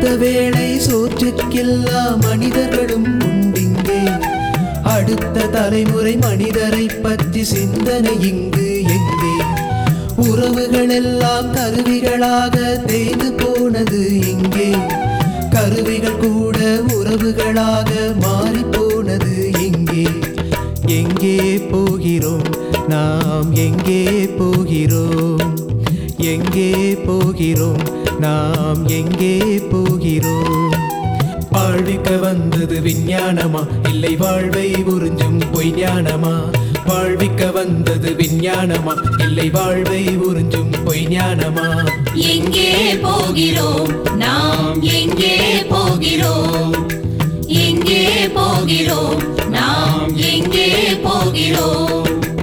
அடுத்த வேளை சோற்றுக்கெல்லா மனிதர்களும் உண்டிங்கே அடுத்த தலைமுறை மனிதரை பற்றி சிந்தனை இங்கு எங்கே உறவுகள் எல்லாம் கருவிகளாக தேய்ந்து போனது இங்கே கருவிகள் கூட உறவுகளாக மாறி போனது இங்கே எங்கே போகிறோம் நாம் எங்கே போகிறோம் எங்கே போகிறோம் நாம் எங்கே போகிறோம் வாழ்விக்க வந்தது விஞ்ஞானமா இல்லை வாழ்வை உறிஞ்சும் பொய் ஞானமா வாழ்விக்க வந்தது விஞ்ஞானமா இல்லை வாழ்வை உறிஞ்சும் பொய் ஞானமா எங்கே போகிறோம் நாம் எங்கே போகிறோம் எங்கே போகிறோம் நாம் எங்கே போகிறோம்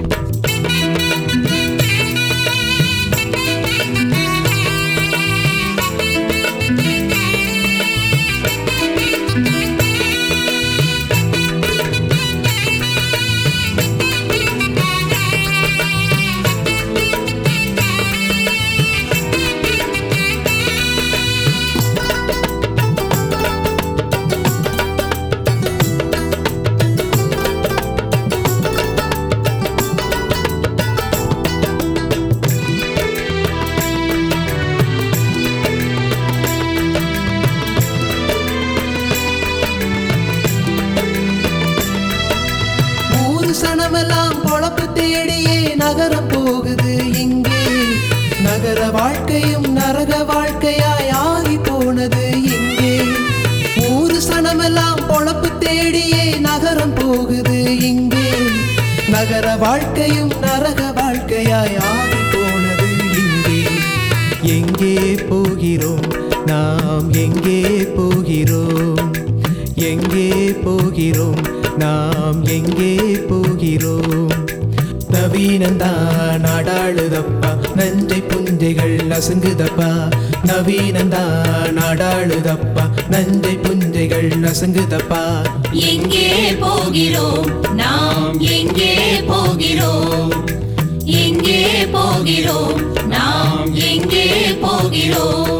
ஊரு சனமெல்லாம் பொழப்பு தேடியே நகரம் போகுது இங்கே நகர வாழ்க்கையும் நரக வாழ்க்கையாய் ஆகி போனது இங்கே ஊரு சனமெல்லாம் பொழப்பு தேடியே நகரம் போகுது இங்கே நகர வாழ்க்கையும் நரக வாழ்க்கையாய் ஆகி போனது இங்கே எங்கே போகிறோம் நாம் எங்கே போகிறோம் எங்கே போகிறோம் நாம் எங்கே போகிறோம் நவீனந்தான் நாடாளுதப்பா நஞ்சை புஞ்சைகள் நசுங்குதப்பா நவீனந்தான் நாடாளுதப்பா நஞ்சை புஞ்சைகள் நசுங்குதப்பா எங்கே போகிறோம் நாம் எங்கே போகிறோம் எங்கே போகிறோம் நாம் எங்கே போகிறோம்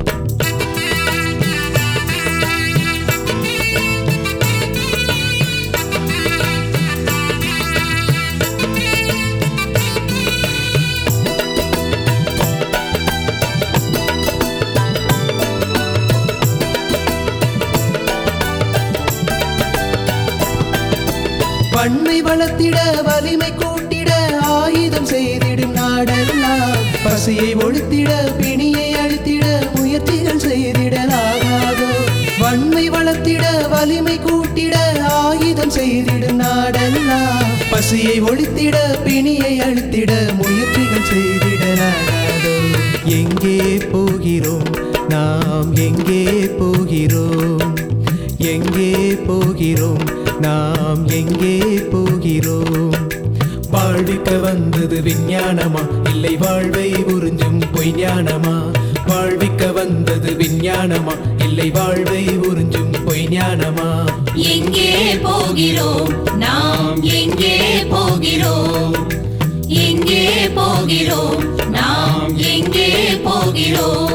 வன்மை வளர்த்திட வலிமை கூட்டிட ஆயுதம் செய்திடும் நாடெல்லாம் பசியை ஒழித்திட பிணியை அழித்திட முயற்சிகள் செய்திடலாகாதோ வன்மை வளர்த்திட வலிமை கூட்டிட ஆயுதம் செய்திடும் நாடெல்லாம் பசியை ஒழித்திட பிணியை அழித்திட முயற்சிகள் செய்திடலாகாதோ எங்கே போகிறோம் நாம் எங்கே போகிறோம் எங்கே போகிறோம் நாம் எங்கே போகிறோம் வாழ்விக்க வந்தது விஞ்ஞானமா இல்லை வாழ்வை உறிஞ்சும் பொய் ஞானமா வாழ்விக்க வந்தது விஞ்ஞானமா இல்லை வாழ்வை உறிஞ்சும் பொய் ஞானமா எங்கே போகிறோம் நாம் எங்கே போகிறோம் எங்கே போகிறோம் நாம் எங்கே போகிறோம்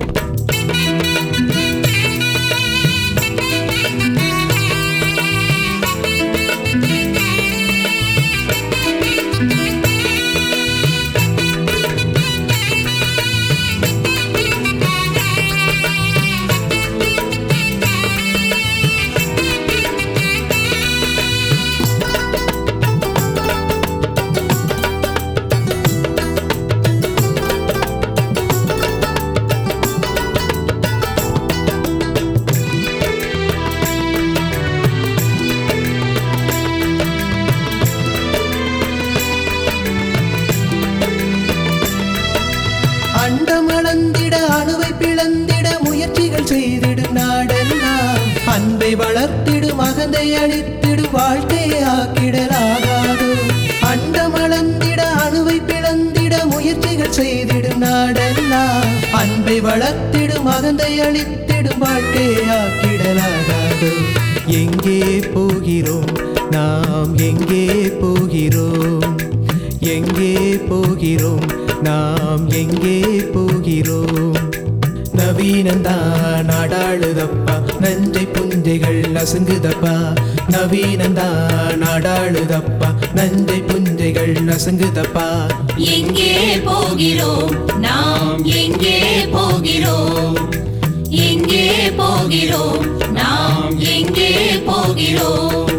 அண்டம் அளந்திட அணுவை பிளந்திட முயற்சிகள் செய்திடும் நாடெல்லாம் அன்பை வளர்த்திடும் அகந்தை அழித்திடும் வாழ்க்கையை ஆக்கிடலாகாதோ அண்டம் அளந்திட அணுவை பிளந்திட முயற்சிகள் செய்திடும் நாடெல்லாம் அன்பை வளர்த்திடும் அகந்தை அழித்திடும் வாழ்க்கையை ஆக்கிடலாகாதோ எங்கே போகிறோம் நாம் எங்கே போகிறோம் எங்கே போகிறோம் நாம் எங்கே போகிறோம் நவீன நவீனந்தா நாடாளுதப்பா நஞ்சை புஞ்சைகள் நசுங்குதப்பா நவீனந்தா நாடாளுதப்பா நஞ்சை புஞ்சைகள் நசுங்குதப்பா எங்கே போகிறோம் நாம் எங்கே போகிறோம் எங்கே போகிறோம் நாம் எங்கே போகிறோம்